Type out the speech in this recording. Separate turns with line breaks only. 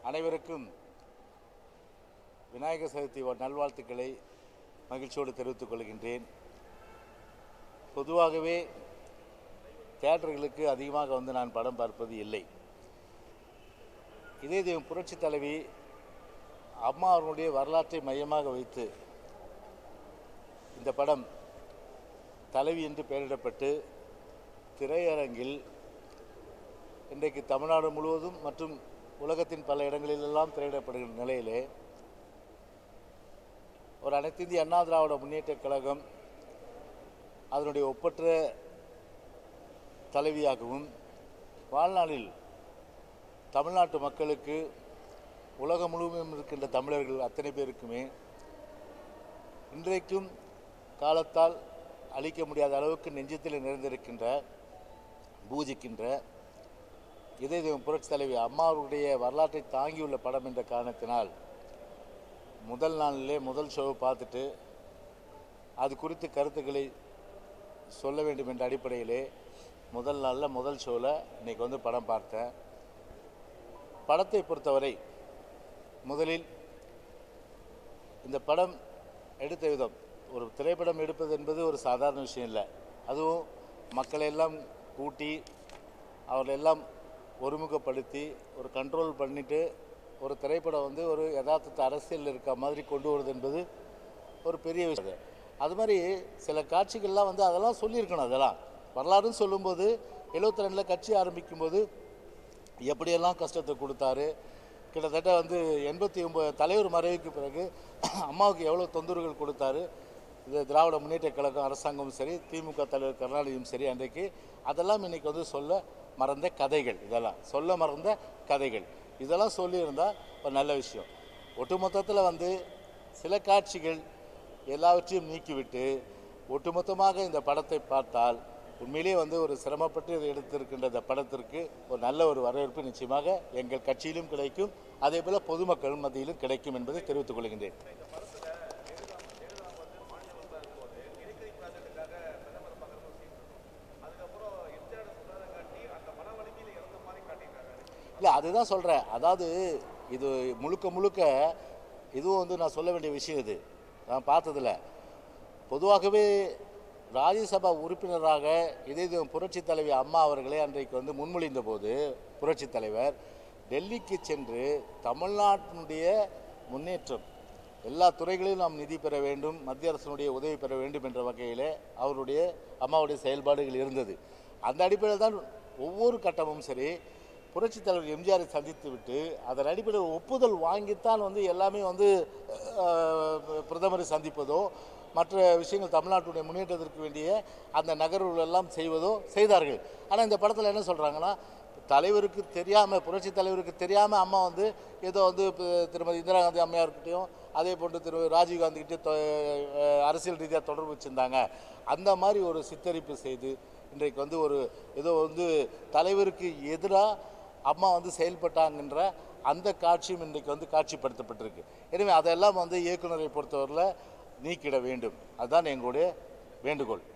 அனைவருக்கும் விநாயகர் சதுர்த்தி நல்வாழ்த்துக்களை மகிழ்ச்சியோடு தெரிவித்துக் கொள்கின்றேன் பொதுவாகவே தியேட்டர்களுக்கு அதிகமாக வந்து நான் படம் பார்ப்பது இல்லை இதே தெய்வம் புரட்சி தலைவி அம்மா அவர்களுடைய வரலாற்றை மையமாக வைத்து இந்த படம் தலைவி என்று பெயரிடப்பட்டு திரையரங்கில் இன்றைக்கு தமிழ்நாடு முழுவதும் மற்றும் உலகத்தின் பல இடங்களிலெல்லாம் திரையிடப்படுகின்ற நிலையிலே ஒரு அனைத்து இந்திய அண்ணா திராவிட முன்னேற்றக் கழகம் அதனுடைய ஒப்பற்ற தலைவியாகவும் வாழ்நாளில் தமிழ்நாட்டு மக்களுக்கு உலகம் முழுவதும் இருக்கின்ற தமிழர்கள் அத்தனை பேருக்குமே இன்றைக்கும் காலத்தால் அழிக்க முடியாத அளவுக்கு நெஞ்சத்தில் நிறைந்திருக்கின்ற பூஜிக்கின்ற இதே தெய்வம் புரட்சி தலைவி அம்மாவுடைய வரலாற்றை தாங்கியுள்ள படம் என்ற காரணத்தினால் முதல் நாளிலே முதல் ஷோவை பார்த்துட்டு அது குறித்து கருத்துக்களை சொல்ல வேண்டும் என்ற அடிப்படையிலே முதல் நாளில் முதல் ஷோவில் இன்னைக்கு வந்து படம் பார்த்தேன் படத்தை பொறுத்தவரை முதலில் இந்த படம் எடுத்த விதம் ஒரு திரைப்படம் எடுப்பது என்பது ஒரு சாதாரண விஷயம் இல்லை அதுவும் மக்களை எல்லாம் கூட்டி அவர்களெல்லாம் ஒருமுகப்படுத்தி ஒரு கண்ட்ரோல் பண்ணிட்டு ஒரு திரைப்படம் வந்து ஒரு யதார்த்தத்தை அரசியல் இருக்க மாதிரி கொண்டு வருது என்பது ஒரு பெரிய விஷயம் அது மாதிரி சில காட்சிகள்லாம் வந்து அதெல்லாம் சொல்லியிருக்கணும் அதெல்லாம் வரலாறுன்னு சொல்லும்போது எழுபத்தி ரெண்டில் கட்சி ஆரம்பிக்கும்போது எப்படியெல்லாம் கஷ்டத்தை கொடுத்தாரு கிட்டத்தட்ட வந்து எண்பத்தி ஒம்பது தலைவர் மறைவுக்கு பிறகு அம்மாவுக்கு எவ்வளோ தொந்தரவுகள் கொடுத்தாரு இது திராவிட முன்னேற்ற கழகம் அரசாங்கமும் சரி திமுக தலைவர் கருணாநிதியும் சரி அன்றைக்கு அதெல்லாம் இன்னைக்கு வந்து சொல்ல மறந்த கதைகள் இதெல்லாம் சொல்ல மறந்த கதைகள் இதெல்லாம் சொல்லியிருந்தால் ஒரு நல்ல விஷயம் ஒட்டுமொத்தத்தில் வந்து சில காட்சிகள் எல்லாவற்றையும் நீக்கிவிட்டு ஒட்டுமொத்தமாக இந்த படத்தை பார்த்தால் உண்மையிலேயே வந்து ஒரு சிரமப்பட்டு இதை எடுத்திருக்கின்ற இந்த படத்திற்கு ஒரு நல்ல ஒரு வரவேற்பு நிச்சயமாக எங்கள் கட்சியிலும் கிடைக்கும் அதே போல பொதுமக்கள் மத்தியிலும் கிடைக்கும் என்பதை தெரிவித்துக் கொள்கின்றேன் இல்லை அதுதான் சொல்கிறேன் அதாவது இது முழுக்க முழுக்க இதுவும் வந்து நான் சொல்ல வேண்டிய விஷயம் இது நான் பார்த்ததில்ல பொதுவாகவே ராஜ்யசபா உறுப்பினராக இதே இது புரட்சி தலைவி அம்மா அவர்களே அன்றைக்கு வந்து முன்மொழிந்த போது புரட்சி தலைவர் டெல்லிக்கு சென்று தமிழ்நாட்டினுடைய முன்னேற்றம் எல்லா துறைகளிலும் நாம் நிதி பெற வேண்டும் மத்திய அரசினுடைய உதவி பெற வேண்டும் என்ற வகையில் அவருடைய அம்மாவுடைய செயல்பாடுகள் இருந்தது அந்த அடிப்படையில் தான் ஒவ்வொரு கட்டமும் சரி புரட்சி தலைவர் எம்ஜிஆரை சந்தித்து விட்டு அதன் அடிப்படையில் ஒப்புதல் வாங்கித்தான் வந்து எல்லாமே வந்து அஹ், பிரதமரை சந்திப்பதோ மற்ற விஷயங்கள் தமிழ்நாட்டுடைய முன்னேற்றத்திற்கு வேண்டிய அந்த நகர்வுகள் எல்லாம் செய்வதோ செய்தார்கள் ஆனால் இந்த படத்தில் என்ன சொல்கிறாங்கன்னா தலைவருக்கு தெரியாமல் புரட்சி தலைவருக்கு தெரியாமல் அம்மா வந்து ஏதோ வந்து இப்ப திருமதி இந்திரா காந்தி அம்மையார்கிட்டையும் அதே போன்று திரு ராஜீவ்காந்திக்கிட்டே அரசியல் ரீதியாக தொடர்பு வச்சுருந்தாங்க அந்த மாதிரி ஒரு சித்தரிப்பு செய்து இன்றைக்கு வந்து ஒரு ஏதோ வந்து தலைவருக்கு எதிராக அம்மா வந்து செயல்பட்டாங்கன்ற அந்த காட்சியும் இன்றைக்கு வந்து காட்சிப்படுத்தப்பட்டிருக்கு எனவே அதெல்லாம் வந்து இயக்குனரை பொறுத்தவரையில் நீக்கிட வேண்டும் அதுதான் எங்களுடைய வேண்டுகோள்